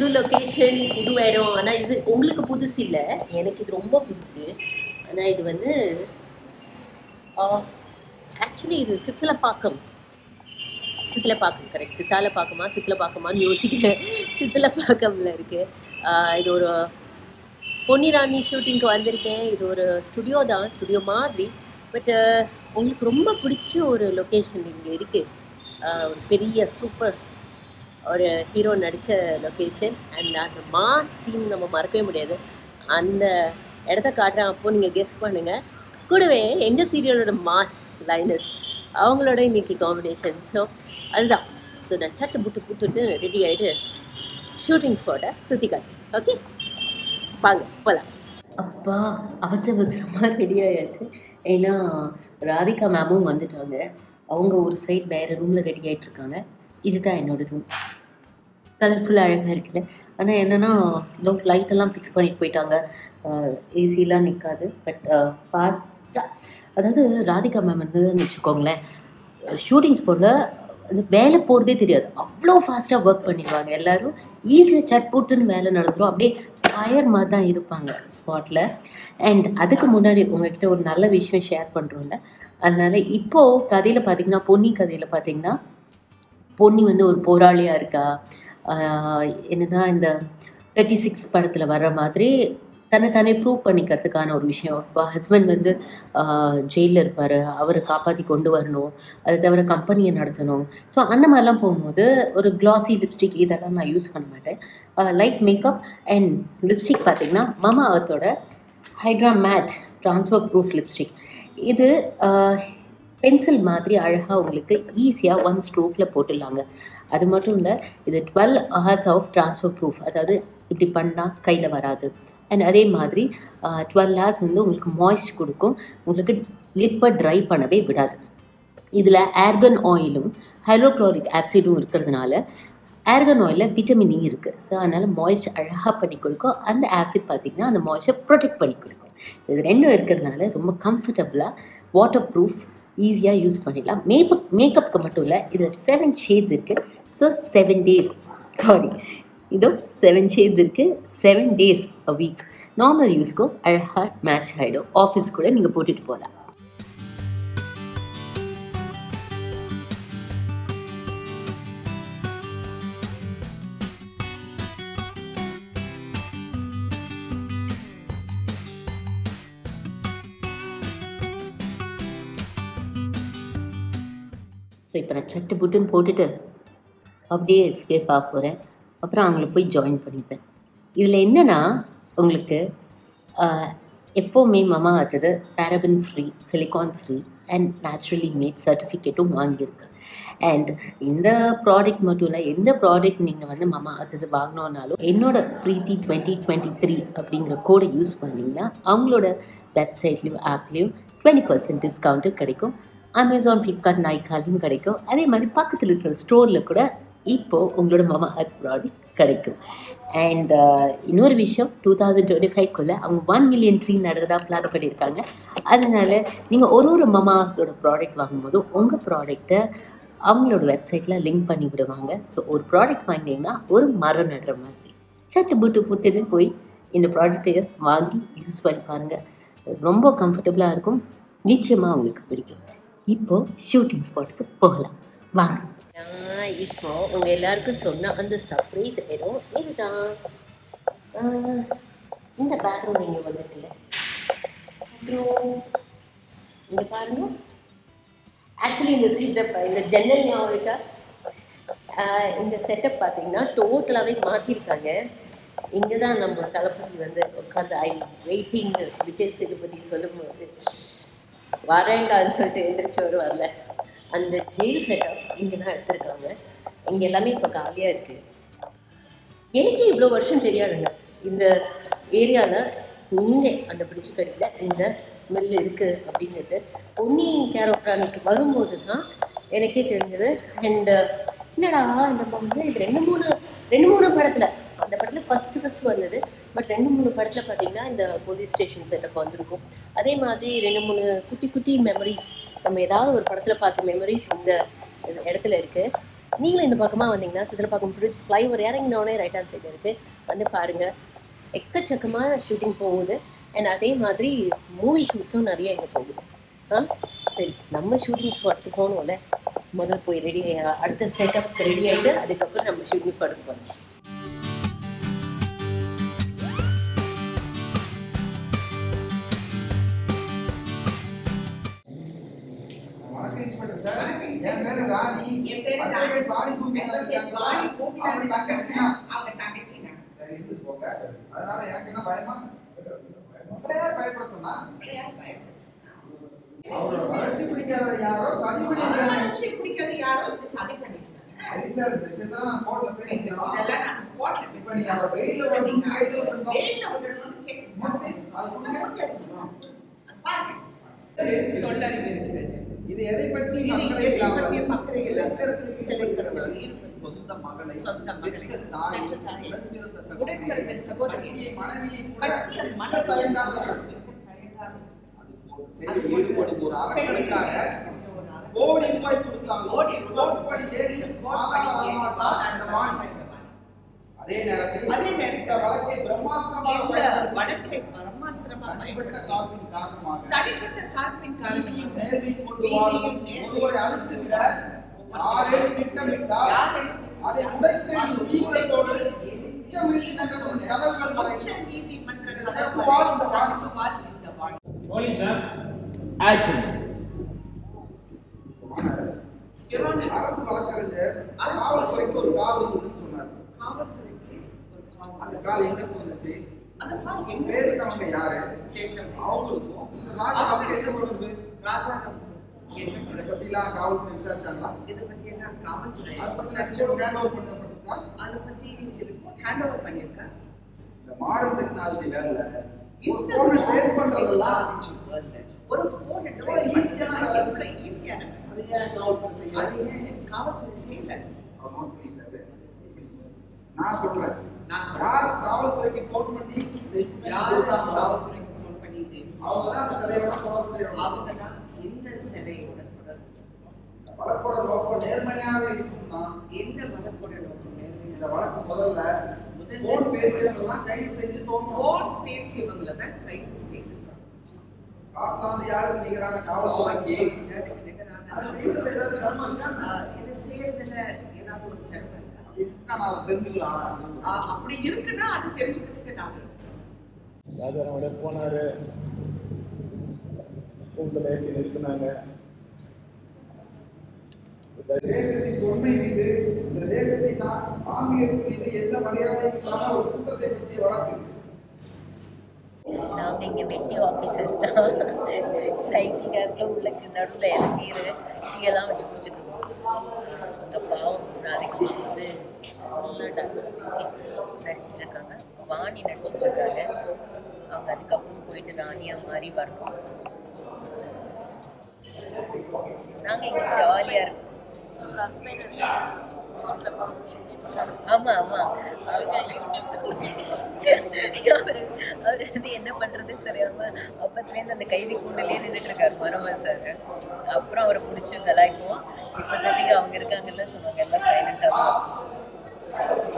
புது லொக்கேஷன் புது இடம் ஆனால் இது உங்களுக்கு புதுசு இல்லை எனக்கு இது ரொம்ப புதுசு ஆனால் இது வந்து ஆக்சுவலி இது சித்தலப்பாக்கம் சித்தலப்பாக்கம் கரெக்ட் சித்தாலப்பாக்கமா சித்தலப்பாக்கமான்னு யோசிக்கிறேன் சித்தலப்பாக்கம்ல இருக்கு ஆஹ் இது ஒரு பொன்னி ராணி ஷூட்டிங்க்கு வந்திருக்கேன் இது ஒரு ஸ்டுடியோ தான் ஸ்டுடியோ மாதிரி பட் உங்களுக்கு ரொம்ப பிடிச்ச ஒரு லொக்கேஷன் இங்கே இருக்குது ஒரு பெரிய சூப்பர் ஒரு ஹீரோ நடித்த லொக்கேஷன் அண்ட் அந்த மாஸ் சீன் நம்ம மறக்கவே முடியாது அந்த இடத்த காட்டுறேன் அப்போது நீங்கள் கெஸ் பண்ணுங்கள் கூடவே எங்கள் சீரியலோட மாஸ் லைனஸ் அவங்களோட இன்னைக்கு காம்பினேஷன் ஸோ அதுதான் ஸோ நான் சட்டை புட்டு புட்டுட்டு ரெடி ஆகிட்டு ஷூட்டிங் ஸ்பாட்டை சுற்றி காட்டு ஓகே வாங்க போகலாம் அப்பா அவசர அவசரமாக ரெடி ஆயாச்சு ஏன்னா ராதிகா மேமும் வந்துட்டாங்க அவங்க ஒரு சைட் வேறு ரூமில் ரெடி ஆகிட்டு இருக்காங்க இதுதான் என்னோட ரூம் கலர்ஃபுல்லாக அழகாக இருக்குல்ல ஆனால் என்னென்னா லோ லைட்டெல்லாம் ஃபிக்ஸ் பண்ணிட்டு போயிட்டாங்க ஏசிலாம் நிற்காது பட் ஃபாஸ்ட்டாக அதாவது ராதிகா மேம் இருந்ததுன்னு வச்சுக்கோங்களேன் ஷூட்டிங் ஸ்பாட்டில் அந்த வேலை போகிறதே தெரியாது அவ்வளோ ஃபாஸ்ட்டாக ஒர்க் பண்ணிடுவாங்க எல்லாரும் ஈஸியாக சட் போட்டுன்னு வேலை நடந்துடும் அப்படியே ஃபயர் மாதிரி தான் இருப்பாங்க ஸ்பாட்டில் அண்ட் அதுக்கு முன்னாடி உங்ககிட்ட ஒரு நல்ல விஷயம் ஷேர் பண்ணுறோம்ல அதனால இப்போது கதையில் பார்த்தீங்கன்னா பொன்னி கதையில் பார்த்தீங்கன்னா பொன்னி வந்து ஒரு போராளியாக இருக்கா ஆஹ் என்னதான் இந்த தேர்ட்டி சிக்ஸ் படத்தில் வர்ற மாதிரி தன்னை தானே ப்ரூவ் பண்ணிக்கிறதுக்கான ஒரு விஷயம் இப்போ ஹஸ்பண்ட் வந்து ஜெயிலில் இருப்பார் அவரை காப்பாற்றி கொண்டு வரணும் அது தவிர கம்பெனியை நடத்தணும் ஸோ அந்த மாதிரிலாம் போகும்போது ஒரு கிளாசி லிப்ஸ்டிக் இதெல்லாம் நான் யூஸ் பண்ண மாட்டேன் லைட் மேக்கப் அண்ட் லிப்ஸ்டிக் பார்த்தீங்கன்னா மமா அர்த்தோட Hydra matte transfer proof lipstick இது பென்சில் மாதிரி அழகாக உங்களுக்கு ஈஸியாக ஒன் ஸ்ட்ரோக்கில் போட்டுடலாங்க அது மட்டும் இல்லை இது twelve hours of transfer proof அதாவது இப்படி பண்ணால் கையில் வராது அண்ட் அதே மாதிரி டுவெல் ஹவர்ஸ் வந்து உங்களுக்கு மாய்ஸ்ட் கொடுக்கும் உங்களுக்கு லிப்பை ட்ரை பண்ணவே விடாது இதில் ஆர்கன் ஆயிலும் ஹைட்ரோக்ளோரிக் ஆசிடும் இருக்கிறதுனால ஆர்கன் ஆயிலில் விட்டமின் இ இருக்குது ஸோ அதனால் மாய்ஸ்ட் அழகாக பண்ணி கொடுக்கும் அந்த ஆசிட் பார்த்திங்கன்னா அந்த மாய்ஸ்டை ப்ரொடெக்ட் பண்ணி கொடுக்கும் இது ரெண்டும் இருக்கிறதுனால ரொம்ப கம்ஃபர்டபுளாக வாட்டர் ப்ரூஃப் ஈஸியாக யூஸ் பண்ணிடலாம் மேக்கப் மேக்கப்புக்கு மட்டும் இல்லை இதில் செவன் ஷேட்ஸ் இருக்குது ஸோ செவன் டேஸ் சாரி இதோ செவன் ஷேட்ஸ் இருக்குது seven days a week normal யூஸ்க்கும் அழகாக மேட்ச் ஆகிடும் ஆஃபீஸ் கூட நீங்கள் போட்டுட்டு போகலாம் ஸோ இப்போ நான் சட்டு புட்டுன்னு போட்டுட்டு அப்படியே எஸ்கேப் ஆக போகிறேன் அப்புறம் அவங்கள போய் ஜாயின் பண்ணிப்பேன் இதில் என்னென்னா உங்களுக்கு ஆஹ், எப்போவுமே மமா ஆத்தது paraben free silicone free and naturally made சர்டிஃபிகேட்டும் வாங்கியிருக்கு அண்ட் இந்த ப்ராடக்ட் மட்டும் இல்லை எந்த ப்ராடக்ட் நீங்கள் வந்து மமா ஆத்தது வாங்கினோன்னாலும் என்னோட ப்ரீத்தி டுவெண்ட்டி டுவெண்ட்டி த்ரீ அப்படிங்கிற கோடை யூஸ் பண்ணிங்கன்னா அவங்களோட வெப்சைட்லேயும் ஆப்லேயும் டுவெண்ட்டி பர்சன்ட் டிஸ்கவுண்ட்டு கிடைக்கும் அமேசான் ஃப்ளிப்கார்ட் நைக்காலையும் கிடைக்கும் அதே மாதிரி பக்கத்தில் இருக்கிற ஸ்டோரில் கூட இப்போது உங்களோட மமா அர்த் ப்ராடக்ட் கிடைக்கும் அண்ட் இன்னொரு விஷயம் டூ தௌசண்ட் டுவெண்ட்டி ஃபைவ்க்குள்ளே அவங்க ஒன் மில்லியன் ட்ரீ நடறதா பிளான் பண்ணியிருக்காங்க அதனால நீங்கள் ஒரு ஒரு மமா அர்த்தோட ப்ராடக்ட் வாங்கும்போது உங்கள் ப்ராடக்ட்டை அவங்களோட வெப்சைட்டில் லிங்க் பண்ணி விடுவாங்க ஸோ ஒரு ப்ராடக்ட் வாங்கினீங்கன்னா ஒரு மரம் நடுற மாதிரி சட்டு புட்டு புட்டுன்னு போய் இந்த ப்ராடக்ட்டை வாங்கி யூஸ் பண்ணி பாருங்கள் ரொம்ப கம்ஃபர்டபுளாக இருக்கும் நிச்சயமாக உங்களுக்கு பிடிக்கும் இப்போ ஷூட்டிங் ஸ்பாட்டுக்கு போகலாம் வாங்க நான் இப்போ உங்க எல்லாருக்கும் சொன்ன அந்த சர்ப்ரைஸ் இடம் இதுதான் ஆஹ், இந்த பேக்ரவுண்ட் இங்கே வந்துருக்குல்ல அப்புறம் இங்கே பாருங்க ஆக்சுவலி இந்த செட்டப் இந்த ஜன்னல் ஞாபகம் இருக்கா ஆஹ், இந்த செட்டப் பார்த்தீங்கன்னா டோட்டலாகவே மாற்றிருக்காங்க இங்கே தான் நம்ம தளபதி வந்து உட்காந்து ஐ வெயிட்டிங் விஜய் சேதுபதி சொல்லும்போது வரேன்டான்னு சொல்லிட்டு எந்திரிச்சு வருவார்ல அந்த ஜெயில் செட்டப் இங்கே தான் எடுத்திருக்காங்க இங்கே எல்லாமே இப்போ காலியாக இருக்குது எனக்கு இவ்வளோ வருஷம் தெரியாதுங்க இந்த ஏரியாவில் இங்கே அந்த பிடிச்சிக்கடியில் இந்த மில் இருக்குது அப்படிங்கிறது பொன்னி கேரோப்ரானிக்கு வரும்போது தான் எனக்கே தெரிஞ்சது அண்டு என்னடா நம்ம வந்து இது ரெண்டு மூணு ரெண்டு மூணு படத்தில் அந்த படத்தில் ஃபஸ்ட்டு ஃபஸ்ட்டு வந்தது பட் ரெண்டு மூணு படத்தில் பார்த்தீங்கன்னா இந்த போலீஸ் ஸ்டேஷன் செட்டப் வந்திருக்கும் அதே மாதிரி ரெண்டு மூணு குட்டி குட்டி மெமரிஸ் நம்ம ஏதாவது ஒரு படத்தில் பார்த்த மெமரிஸ் இந்த இடத்துல இருக்குது நீங்களும் இந்த பக்கமாக வந்தீங்கன்னா சித்திரப்பாக்கம் பிரிட்ஜ் ஃப்ளைஓவர் இறங்கினோடனே ரைட் ஹேண்ட் சைடு இருக்குது வந்து பாருங்கள் எக்கச்சக்கமான ஷூட்டிங் போகுது அண்ட் அதே மாதிரி மூவி ஷூட்ஸும் நிறைய இங்கே போகுது ஆ சரி நம்ம ஷூட்டிங் ஸ்பாட்டுக்கு போகணும்ல முதல்ல போய் ரெடி அடுத்த செட்டப் ரெடி ஆகிட்டு அதுக்கப்புறம் நம்ம ஷூட்டிங் ஸ்பாட்டுக்கு போகணும் வணக்கம் இன்ஸ்பெக்டர் சார் என் பேரு ராணி என் பேரு அட்வொகேட் ராணி பூமியா அட்வொகேட் ராணி பூமியா அவங்க தங்கச்சினா அவங்க தங்கச்சிங்க சரி இருந்து போங்க அதனால எனக்கு என்ன பயமா உங்களை யார் பயப்பட சொன்னா யார் பயப்படுறது? அவரோட வளர்ச்சி பிடிக்காத யாரோ சதி அவங்க பண்ணிருக்காங்க வளர்ச்சி பிடிக்காத யாரோ இப்படி சதி பண்ணிட்டு இருக்காங்க. சரி சார் இந்த விஷயத்தான் நான் கோர்ட்ல பேசிக்கிறோம் இதெல்லாம் நான் கோர்ட்ல இப்ப நீங்க அவரை வெயில்ல விடணும்னு கேட்டு வந்திருந்தோம். வெயில்ல விடணும்னு கேட்கிறோம். எப்படி? அது அது கொடுங்க. மட்டும் எடுத்துக்கிறோம். அது பாருங்க. சரி. தொல்லறிவு இருக்கிறது இது எதை பற்றி இது அக்கறை எதை இல்லாமல் பற்றியும் அக்கறை இல்லாமல் சிலக்கடத்தில் சிலக்கடத்தில் ஈடுபட்டவர். ஈடுபட்டு சொந்த மகளை சொந்த மகளை, பெற்ற தாயை, பெற்ற தாயை, உடன்பிறந்த சகோதரியை, உடன்பிறந்த சகோதரியை, கட்டிய மனைவியை கூட கட்டிய விற்க மனைவியை தயங்காதவர். விற்க தயங்காதவர். அது போன்ற செயலில் ஈடுபடும் ஒரு அரசனுக்காக ஒரு அரசன். கோடி ரூபாய் கொடுத்தாங்க கோடி ரூபாய் கோட்படி ஏறி கோட்படி மாதாள ஏறி வரமாட்டா இந்த வாணி. அதே நேரத்தில் அதே நேரத்தில் இந்த வழக்கை பிரம்மாஸ்திரமாக இந்த பயன்படுத்தி வழக்கை பிரம்மாஸ்திரமா தனிப்பட்ட பயன்படுத்தி காப்பின் காரணமாக தனிப்பட்ட காப்பின் நீதியின் காரணமாக நேர்மையில் கொண்டு வாழும் நீதியின் ஒருவரை அழித்து விட யாரேனும் திட்டமிட்டால் அதை உடைத்தெறியும் தீவிரத்தோடு உச்ச நீதிமன்றத்தின் கதவுகள் வரை உச்ச நீதிமன்ற கதவுவால் இந்த வாணி. கதவுவால் இந்த Vani Rolling, sir. Action. Your Honor, அரசு வழக்கறிஞர் அரசு காவல்துறைக்கு ஒரு கால் வந்ததுன்னு சொன்னார் காவல்துறைக்கு ஒரு கால் அந்த வந்தது. கால் எங்க வந்துச்சு அந்த கால் எங்க பேசினவங்க யாரு பேசுறவங்க அவங்களுக்கும் ராஜாவுக்கு என்ன தொடர்பு ராஜாராம் என்ன இதை தொடர்பு? பத்திலாம் காவல்துறை விசாரிச்சாங்களா இதை பத்தி எல்லாம் காவல்துறை அது பத்தி விசாரிச்சு ரிப்போர்ட் ஹேண்ட் ஓவர் பண்ணப்பட்டிருக்கா அதை பத்தி ரிப்போர்ட் ஹேண்ட் ஓவர் பண்ணியிருக்கா இந்த மாடர்ன் டெக்னாலஜி வேலை ஒரு இந்த போனை பேஸ் பண்றதெல்லாம் technology world ல ஒரு போன் எவ்வளவு easy-யான வேலை. எவ்வளவு ஈஸியான வேலை அது ஏன் காவல்துறை செய்யல அது ஏன் காவல்துறை செய்யல அவர் நோட் பண்ணிட்டாரு நான் சொல்றேன் நான் சொல்றேன். யார் காவல்துறைக்கு ஃபோன் பண்ணி இந்த information யாரு கொடுத்தாங்களோ, காவல்துறைக்கு ஃபோன் பண்ணி இது அவங்க தான் அந்த சிலையோட தொடர்புடையவங்க அவங்க தான் இந்த சிலையோட தொடர்பு வழக்கோட நோக்கம் நேர்மறையாக இருக்கும்னா எந்த வழக்கோட நோக்கம் இந்த நேர்மையான வழக்கு முதல்ல முதல்ல போன் பேசியவங்கெல்லாம் கைது செஞ்சு தோணும் போன் பேசியவங்களை தான் கைது செய்திருக்காங்க காட்லாந்து யாருக்கு நிகரான காவல்துறைக்கு அதுக்கு நிகரான அது செய்வதில் ஏதாவது சிரமம் இருக்கா ஆஹ், இது செய்யறதுல ஏதாவது ஒரு சிரமம் இருக்கா இருக்கா நான் அதை தெரிஞ்சுக்கலாம் ஆஹ், அப்படி இருக்குன்னா அது தெரிஞ்சுக்கிறதுக்கு நாங்க இருக்கோம். ராஜாராம் வெளியே போனாரு கூண்டில் ஏற்றி நிறுத்தினாங்க இந்த தேசத்தின் தொன்மை மீது இந்த தேசத்தின் ஆ- ஆன்மீகத்தின் மீது எந்த மரியாதையும் இல்லாம ஒரு கூட்டத்தை பற்றிய வழக்கு நாங்கள் இங்கே வெட்டி ஆஃபீஸர்ஸ் தான் சைக்கிள் கேப்பில் உள்ள நடுவில் இளநீர் டீயெல்லாம் வச்சு குடிச்சிருக்கோம் இந்த பாவம் ராதிகா வந்து நல்லா டாக்டர் பேசி நடிச்சிட்டு இருக்காங்க வாணி நடிச்சிட்டு இருக்காங்க அவங்க அதுக்கப்புறம் போயிட்டு ராணியா மாதிரி வரணும் நாங்கள் இங்கே ஜாலியாக இருக்கோம் ஹஸ்பண்ட் வந்து ஆமா ஆமா அவங்க அவர் அவர் வந்து என்ன பண்றதுன்னு தெரியாம அப்பத்துலேருந்து அந்த கைதி கூண்டிலே நின்றுட்டு இருக்காரு மனோகர் சார் அப்புறம் அவரை பிடிச்சி கலாய்ப்போம் இப்போ சத்திக்கு அவங்க இருக்காங்கல்ல சொன்னாங்க எல்லாம் சைலண்டாக